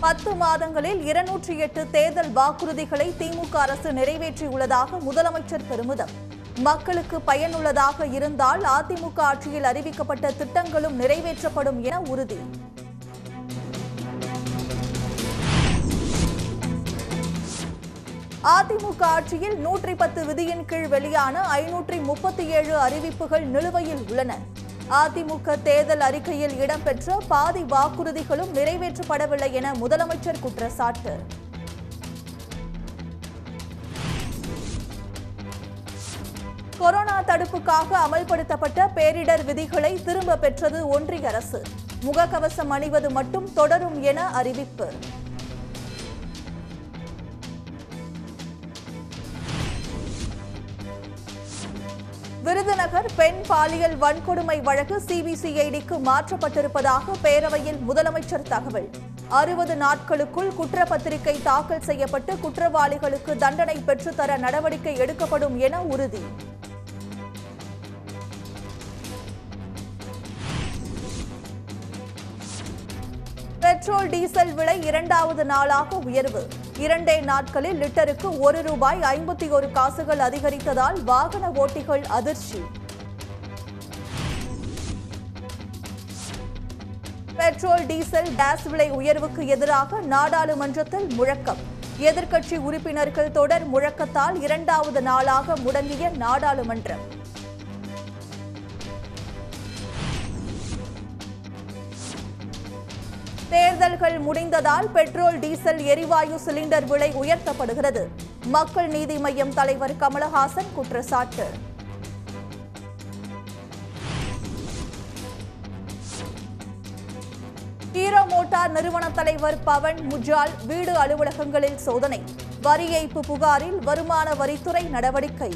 பத்து மாதங்களில் இருநூற்றி எட்டு தேர்தல் வாக்குறுதிகளை திமுக அரசு நிறைவேற்றியுள்ளதாக முதலமைச்சர் பெருமிதம் மக்களுக்கு பயனுள்ளதாக இருந்தால் அதிமுக ஆட்சியில் அறிவிக்கப்பட்ட திட்டங்களும் நிறைவேற்றப்படும் என உறுதி அதிமுக ஆட்சியில் நூற்றி பத்து விதியின் கீழ் வெளியான ஐநூற்றி முப்பத்தி ஏழு அறிவிப்புகள் நிலுவையில் உள்ளன அதிமுக தேர்தல் அறிக்கையில் இடம்பெற்ற பாதி வாக்குறுதிகளும் நிறைவேற்றப்படவில்லை என முதலமைச்சர் குற்றச்சாட்டு கொரோனா தடுப்புக்காக அமல்படுத்தப்பட்ட பேரிடர் விதிகளை திரும்ப பெற்றது ஒன்றிய அரசு முகக்கவசம் அணிவது மட்டும் தொடரும் என அறிவிப்பு விருதுநகர் பெண் பாலியல் வன்கொடுமை வழக்கு சிபிசிஐடிக்கு மாற்றப்பட்டிருப்பதாக பேரவையில் முதலமைச்சர் தகவல் அறுபது நாட்களுக்குள் குற்றப்பத்திரிகை தாக்கல் செய்யப்பட்டு குற்றவாளிகளுக்கு தண்டனை பெற்றுத்தர நடவடிக்கை எடுக்கப்படும் என உறுதி பெட்ரோல் டீசல் விலை இரண்டாவது நாளாக உயர்வு இரண்டே நாட்களில் லிட்டருக்கு ஒரு ரூபாய் ஐம்பத்தி ஒரு காசுகள் அதிகரித்ததால் வாகன ஓட்டிகள் அதிர்ச்சி பெட்ரோல் டீசல் கேஸ் விலை உயர்வுக்கு எதிராக நாடாளுமன்றத்தில் முழக்கம் எதிர்க்கட்சி உறுப்பினர்கள் தொடர் முழக்கத்தால் இரண்டாவது நாளாக முடங்கிய நாடாளுமன்றம் தேர்தல்கள் முடிந்ததால் பெட்ரோல் டீசல் எரிவாயு சிலிண்டர் விலை உயர்த்தப்படுகிறது மக்கள் நீதி மய்யம் தலைவர் கமலஹாசன் குற்றச்சாட்டு ஹீரோ மோட்டார் நிறுவன தலைவர் பவன் முஜால் வீடு அலுவலகங்களில் சோதனை வரி ஏய்ப்பு புகாரில் வருமான வரித்துறை நடவடிக்கை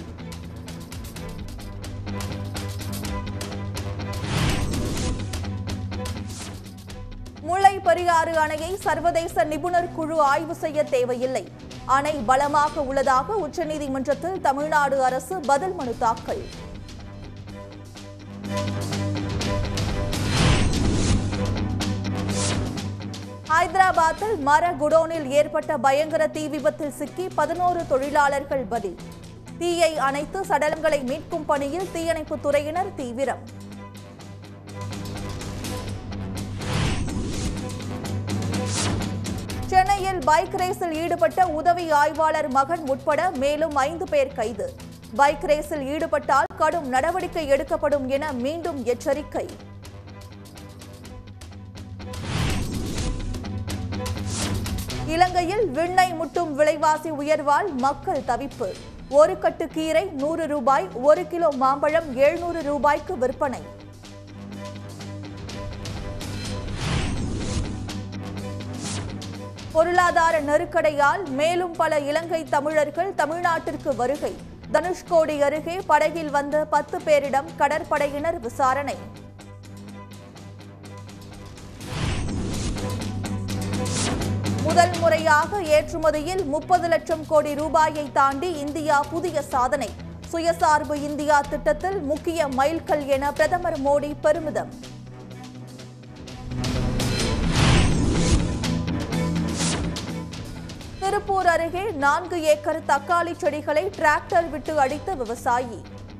முல்லை பெரியாறு அணையை சர்வதேச நிபுணர் குழு ஆய்வு செய்ய தேவையில்லை அணை பலமாக உள்ளதாக உச்சநீதிமன்றத்தில் தமிழ்நாடு அரசு பதில் மனு தாக்கல் ஹைதராபாத்தில் மர குடோனில் ஏற்பட்ட பயங்கர தீ விபத்தில் சிக்கி பதினோரு தொழிலாளர்கள் பலி தீயை அணைத்து சடலங்களை மீட்கும் பணியில் தீயணைப்புத் துறையினர் தீவிரம் சென்னையில் பைக் ரேஸில் ஈடுபட்ட உதவி ஆய்வாளர் மகன் உட்பட மேலும் ஐந்து பேர் கைது பைக் ரேஸில் ஈடுபட்டால் கடும் நடவடிக்கை எடுக்கப்படும் என மீண்டும் எச்சரிக்கை இலங்கையில் விண்ணை முட்டும் விலைவாசி உயர்வால் மக்கள் தவிப்பு ஒரு கட்டு கீரை நூறு ரூபாய் ஒரு கிலோ மாம்பழம் எழுநூறு ரூபாய்க்கு விற்பனை பொருளாதார நெருக்கடியால் மேலும் பல இலங்கை தமிழர்கள் தமிழ்நாட்டிற்கு வருகை தனுஷ்கோடி அருகே படகில் வந்த பத்து பேரிடம் கடற்படையினர் விசாரணை முதல் முறையாக ஏற்றுமதியில் முப்பது லட்சம் கோடி ரூபாயை தாண்டி இந்தியா புதிய சாதனை சுயசார்பு இந்தியா திட்டத்தில் முக்கிய மைல்கல் என பிரதமர் மோடி பெருமிதம் திருப்பூர் அருகே நான்கு ஏக்கர் தக்காளி செடிகளை டிராக்டர் விட்டு அடித்த விவசாயி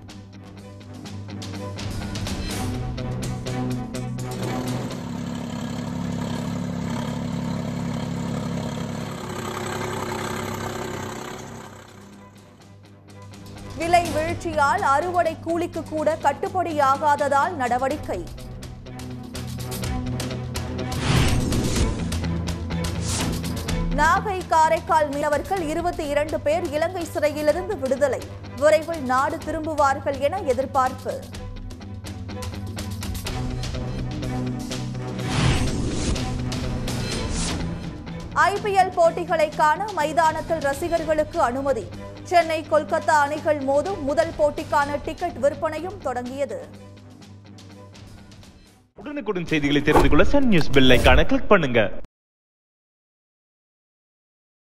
விலை வீழ்ச்சியால் அறுவடை கூலிக்கு கூட கட்டுப்படியாகாததால் நடவடிக்கை நாகை காரைக்கால் மீனவர்கள் இருபத்தி இரண்டு பேர் இலங்கை சிறையிலிருந்து விடுதலை விரைவில் நாடு திரும்புவார்கள் என எதிர்பார்ப்பு ஐபிஎல் போட்டிகளை காண மைதானத்தில் ரசிகர்களுக்கு அனுமதி சென்னை கொல்கத்தா அணிகள் மோதும் முதல் போட்டிக்கான டிக்கெட் விற்பனையும் தொடங்கியது உடனுக்குடன் செய்திகளை தெரிந்து கொள்ள சன் நியூஸ் பெல் ஐகானை கிளிக் பண்ணுங்க